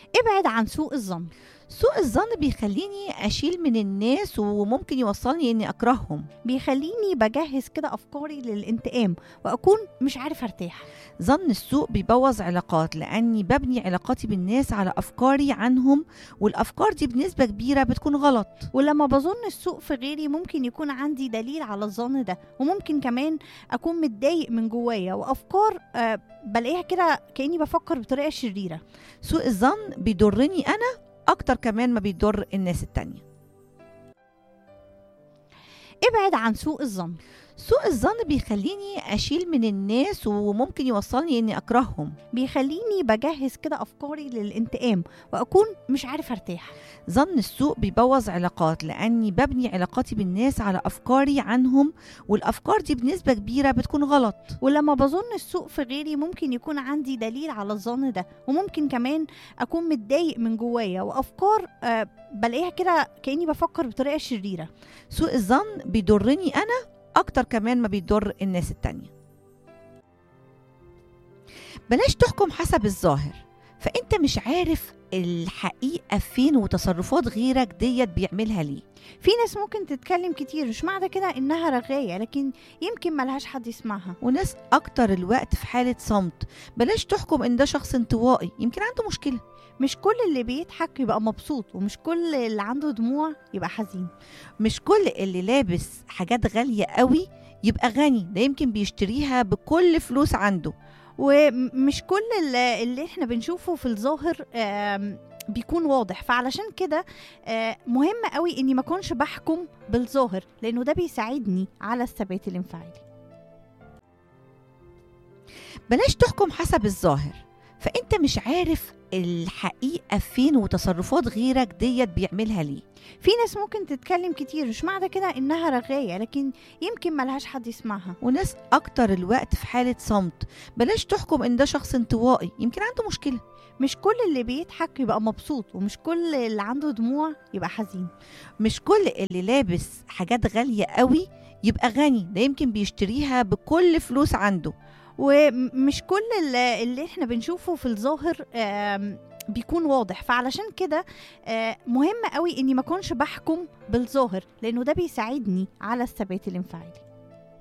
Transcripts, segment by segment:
ابعد عن سوء الظن سوء الظن بيخليني أشيل من الناس وممكن يوصلني إني أكرههم بيخليني بجهز كده افكاري للانتقام واكون مش عارف ارتاح ظن السوء بيبوظ علاقات لأني ببني علاقاتي بالناس على أفكاري عنهم والأفكار دي بنسبة كبيرة بتكون غلط ولما بظن السوء في غيري ممكن يكون عندي دليل على الظن ده وممكن كمان اكون متضايق من جوايا وافكار آه بلاقيها كده كاني بفكر بطريقه شريره سوء الظن بيضرني أنا أكتر كمان ما بيضر الناس التانية ابعد عن سوء الظن سوء الظن بيخليني أشيل من الناس وممكن يوصلني إني أكرههم بيخليني بجهز كده افكاري للانتقام واكون مش عارف ارتاح ظن السوء بيبوظ علاقات لأني ببني علاقاتي بالناس على أفكاري عنهم والأفكار دي بنسبة كبيرة بتكون غلط ولما بظن السوء في غيري ممكن يكون عندي دليل على الظن ده وممكن كمان اكون متضايق من جوايا وافكار آه بلاقيها كده كاني بفكر بطريقه شريره سوء الظن بيضرني أنا أكتر كمان ما بيضر الناس التانية بلاش تحكم حسب الظاهر فأنت مش عارف الحقيقة فين وتصرفات غيرك ديت بيعملها ليه في ناس ممكن تتكلم كتير مش معنى كده انها رغايه لكن يمكن ملهاش حد يسمعها وناس أكتر الوقت في حالة صمت بلاش تحكم إن ده شخص انطوائي يمكن عنده مشكلة مش كل اللي بيضحك يبقى مبسوط ومش كل اللي عنده دموع يبقى حزين مش كل اللي لابس حاجات غالية قوي يبقى غني ده يمكن بيشتريها بكل فلوس عنده ومش كل اللي, اللي احنا بنشوفه في الظاهر آم، بيكون واضح فعلشان كده آه، مهم قوي اني ما اكونش بحكم بالظاهر لانه ده بيساعدني على الثبات الانفعالي بلاش تحكم حسب الظاهر فأنت مش عارف الحقيقة فين وتصرفات غيرك ديت بيعملها ليه في ناس ممكن تتكلم كتير مش معنى كده انها رغايه لكن يمكن ملهاش حد يسمعها وناس أكتر الوقت في حالة صمت بلاش تحكم إن ده شخص انطوائي يمكن عنده مشكلة مش كل اللي بيضحك يبقى مبسوط ومش كل اللي عنده دموع يبقى حزين مش كل اللي لابس حاجات غالية قوي يبقى غني ده يمكن بيشتريها بكل فلوس عنده ومش كل اللي, اللي احنا بنشوفه في الظاهر آم، بيكون واضح فعلشان كده آه، مهم قوي اني ما اكونش بحكم بالظاهر لانه ده بيساعدني على الثبات الانفعالي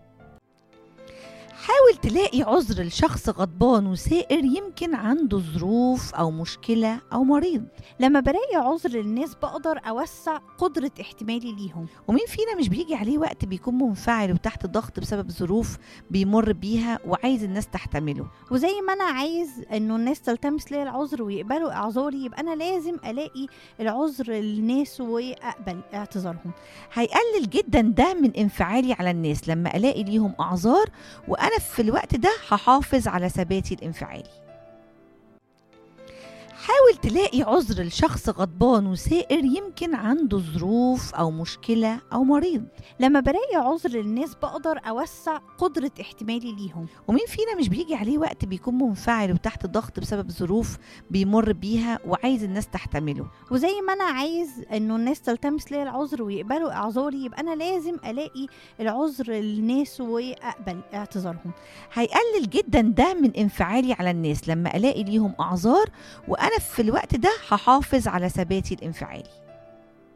حاول تلاقي عذر لشخص غضبان وسائر يمكن عنده ظروف أو مشكلة أو مريض لما بلاقي عذر للناس بقدر اوسع قدره احتمالي ليهم ومين فينا مش بيجي عليه وقت بيكون منفعل وتحت ضغط بسبب ظروف بيمر بيها وعايز الناس تحتمله وزي ما انا عايز انه الناس تلتمس لي العذر ويقبلوا اعذاري يبقى انا لازم الاقي العذر للناس واقبل اعتذارهم هيقلل جدا ده من انفعالي على الناس لما الاقي ليهم اعذار وانا في الوقت ده هحافظ على ثباتي الانفعالي حاول تلاقي عذر لشخص غضبان وسائر يمكن عنده ظروف او مشكله او مريض لما بلاقي عذر للناس بقدر اوسع قدره احتمالي ليهم ومين فينا مش بيجي عليه وقت بيكون منفعل وتحت ضغط بسبب ظروف بيمر بيها وعايز الناس تحتمله وزي ما انا عايز انه الناس تلتمس لي العذر ويقبلوا اعذاري يبقى انا لازم الاقي العذر للناس واقبل اعتذارهم هيقلل جدا ده من انفعالي على الناس لما الاقي ليهم اعذار وانا في الوقت ده هحافظ على ثباتي الانفعالي